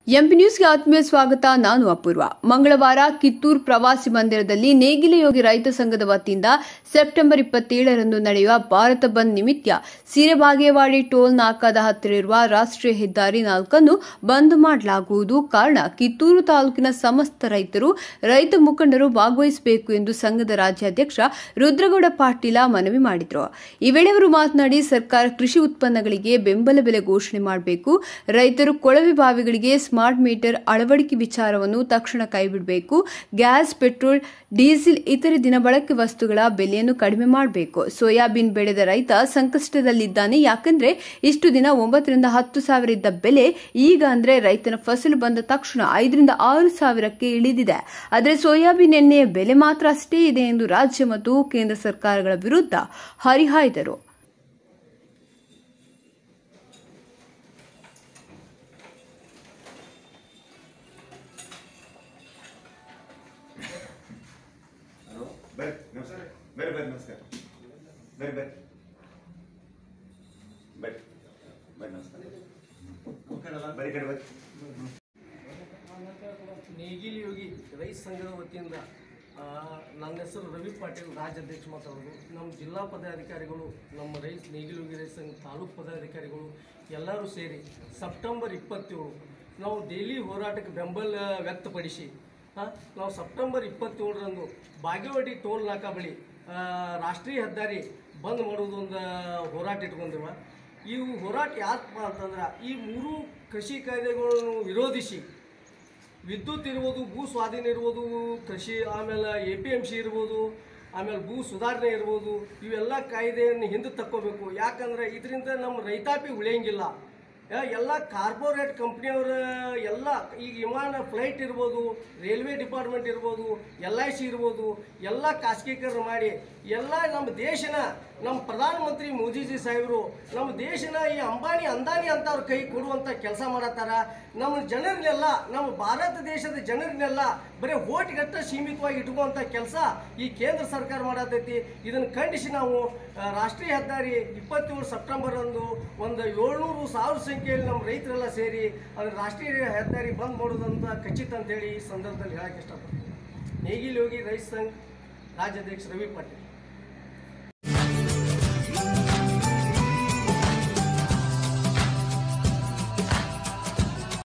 MP ನ್ಯೂಸ್ಗೆ ಆತ್ಮೀಯ ಸ್ವಾಗತ ನಾನು ಅಪೂರ್ವ ಮಂಗಳವಾರ ಕಿತ್ತೂರು ಪ್ರವಾಸಿ ಮಂದಿರದಲ್ಲಿ ನೇಗಿಲಯೋಗಿ ರೈತ ಸಂಘದ ವತಿಯಿಂದ ಸೆಪ್ಟೆಂಬರ್ ಇಪ್ಪತ್ತೇಳರಂದು ನಡೆಯುವ ಭಾರತ ಬಂದ್ ನಿಮಿತ್ತ ಸಿರೆಬಾಗೇವಾಡಿ ಟೋಲ್ ನಾಕಾದ ಹತ್ತಿರ ಇರುವ ರಾಷ್ಟ್ರೀಯ ಹೆದ್ದಾರಿ ನಾಲ್ಕನ್ನು ಬಂದ್ ಮಾಡಲಾಗುವುದು ಕಾರಣ ಕಿತ್ತೂರು ತಾಲೂಕಿನ ಸಮಸ್ತ ರೈತರು ರೈತ ಮುಖಂಡರು ಭಾಗವಹಿಸಬೇಕು ಎಂದು ಸಂಘದ ರಾಜ್ಯಾಧ್ಯಕ್ಷ ರುದ್ರಗೌಡ ಪಾಟೀಲ ಮನವಿ ಮಾಡಿದರು ಈ ವೇಳೆ ಅವರು ಮಾತನಾಡಿ ಸರ್ಕಾರ ಕೃಷಿ ಉತ್ಪನ್ನಗಳಿಗೆ ಬೆಂಬಲ ಬೆಲೆ ಘೋಷಣೆ ಮಾಡಬೇಕು ರೈತರು ಕೊಳವೆ ಬಾವಿಗಳಿಗೆ ಸ್ಮಾರ್ಟ್ ಮೀಟರ್ ಅಳವಡಿಕೆ ವಿಚಾರವನ್ನು ತಕ್ಷಣ ಕೈಬಿಡಬೇಕು ಗ್ಯಾಸ್ ಪೆಟ್ರೋಲ್ ಡೀಸೆಲ್ ಇತರೆ ದಿನಬಳಕೆ ವಸ್ತುಗಳ ಬೆಲೆಯನ್ನು ಕಡಿಮೆ ಮಾಡಬೇಕು ಸೋಯಾಬೀನ್ ಬೆಳೆದ ರೈತ ಸಂಕಷ್ಟದಲ್ಲಿದ್ದಾನೆ ಯಾಕಂದ್ರೆ ಇಷ್ಟು ದಿನ ಒಂಬತ್ತರಿಂದ ಹತ್ತು ಸಾವಿರ ಇದ್ದ ಬೆಲೆ ಈಗ ಅಂದ್ರೆ ರೈತನ ಫಸಲು ಬಂದ ತಕ್ಷಣ ಐದರಿಂದ ಆರು ಸಾವಿರಕ್ಕೆ ಇಳಿದಿದೆ ಆದರೆ ಸೋಯಾಬೀನ್ ಎಣ್ಣೆಯ ಬೆಲೆ ಮಾತ್ರ ಅಷ್ಟೇ ಇದೆ ಎಂದು ರಾಜ್ಯ ಮತ್ತು ಕೇಂದ್ರ ಸರ್ಕಾರಗಳ ವಿರುದ್ಧ ಹರಿಹಾಯ್ದರು ಹಲೋ ಬರ್ರಿ ನಮಸ್ಕಾರ ಬರ್ರಿ ಬರ್ರಿ ನಮಸ್ಕಾರ ಬರ್ರಿ ಬರ್ರಿ ಬರ್ರಿ ಬರ್ರಿ ನಮಸ್ಕಾರ ಬರ್ರಿ ಕಡೆ ಬರ್ರಿ ನೇಗಿಲ್ ಯೋಗಿ ರೈತ ಸಂಘದ ವತಿಯಿಂದ ಆ, ನನ್ನ ಹೆಸರು ರವಿ ಪಾಟೀಲ್ ರಾಜ್ಯಾಧ್ಯಕ್ಷ ಮಾತಾಡೋದು ನಮ್ಮ ಜಿಲ್ಲಾ ಪದಾಧಿಕಾರಿಗಳು ನಮ್ಮ ರೈತ ನೇಗಿಲ್ ಯೋಗಿ ರೈತ ಸಂಘ ತಾಲೂಕು ಪದಾಧಿಕಾರಿಗಳು ಎಲ್ಲರೂ ಸೇರಿ ಸೆಪ್ಟೆಂಬರ್ ಇಪ್ಪತ್ತೇಳು ನಾವು ಡೈಲಿ ಹೋರಾಟಕ್ಕೆ ಬೆಂಬಲ ವ್ಯಕ್ತಪಡಿಸಿ ಆ, ನಾವು ಸೆಪ್ಟೆಂಬರ್ ಇಪ್ಪತ್ತೇಳರಂದು ಬಾಗೇವಾಡಿ ಟೋಲ್ ನಾಕಾ ಬಳಿ ಆ, ರಾಷ್ಟ್ರೀಯ ಹೆದ್ದಾರಿ ಬಂದ್ ಮಾಡೋದು ಒಂದು ಹೋರಾಟ ಇಟ್ಕೊಂಡೇವ ಈ ಹೋರಾಟ ಯಾಕಪ್ಪ ಅಂತಂದ್ರೆ ಈ ಮೂರು ಕೃಷಿ ಕಾಯ್ದೆಗಳನ್ನು ವಿರೋಧಿಸಿ ವಿದ್ಯುತ್ ಇರ್ಬೋದು ಭೂ ಸ್ವಾಧೀನ ಇರ್ಬೋದು ಕೃಷಿ ಆಮೇಲೆ ಎ ಪಿ ಎಮ್ ಸಿ ಇರ್ಬೋದು ಆಮೇಲೆ ಭೂ ಸುಧಾರಣೆ ಇರ್ಬೋದು ಇವೆಲ್ಲ ಕಾಯ್ದೆಯನ್ನು ಹಿಂದೆ ತಕ್ಕೋಬೇಕು ಯಾಕಂದ್ರೆ ಇದರಿಂದ ನಮ್ಮ ರೈತಾಪಿ ಉಳಿಯಂಗಿಲ್ಲ ಯಾ- ಎಲ್ಲ ಕಾರ್ಪೊರೇಟ್ ಕಂಪ್ನಿಯವರ ಎಲ್ಲ ಈಗ ವಿಮಾನ ಫ್ಲೈಟ್ ಇರ್ಬೋದು ರೈಲ್ವೆ ಡಿಪಾರ್ಟ್ಮೆಂಟ್ ಇರ್ಬೋದು ಎಲ್ ಐ ಸಿ ಇರ್ಬೋದು ಎಲ್ಲ ಖಾಸಗೀಕರಣ ಮಾಡಿ ಎಲ್ಲ ನಮ್ಮ ದೇಶನ ನಮ್ಮ ಪ್ರಧಾನಮಂತ್ರಿ ಮೋದಿಜಿ ಸಾಹೇಬರು ನಮ್ಮ ದೇಶನ ಈ ಅಂಬಾನಿ ಅಂದಾನಿ ಅಂತವ್ರ ಕೈ ಕೊಡುವಂಥ ಕೆಲಸ ಮಾಡತ್ತಾರ ನಮ್ಮ ಜನರನ್ನೆಲ್ಲ ನಮ್ಮ ಭಾರತ ದೇಶದ ಜನರನ್ನೆಲ್ಲ ಬರೀ ಓಟ್ಗಟ್ಟ ಸೀಮಿತವಾಗಿ ಇಟ್ಕುವಂಥ ಕೆಲಸ ಈ ಕೇಂದ್ರ ಸರ್ಕಾರ ಮಾಡತೈತಿ ಇದನ್ನು ಖಂಡಿಸಿ ನಾವು ಆ, ರಾಷ್ಟ್ರೀಯ ಹೆದ್ದಾರಿ ಇಪ್ಪತ್ತೇಳು ಸೆಪ್ಟೆಂಬರ್ ಅಂದು ಒಂದು ಏಳ್ನೂರು ಸಾವಿರ ಸಂಖ್ಯೆಯಲ್ಲಿ ನಮ್ಮ ರೈತರೆಲ್ಲ ಸೇರಿ ಅದನ್ನು ರಾಷ್ಟ್ರೀಯ ಹೆದ್ದಾರಿ ಬಂದ್ ಮಾಡೋದಂತ ಖಚಿತ ಅಂತೇಳಿ ಈ ಸಂದರ್ಭದಲ್ಲಿ ಹೇಳಕ್ಕೆ ಇಷ್ಟಪಡ್ತೀನಿ ನೇಗಿಲ್ ಯೋಗಿ ರೈತ ಸಂಘ ರಾಜ್ಯಾಧ್ಯಕ್ಷ ರವಿ ಪಾಟೀಲ್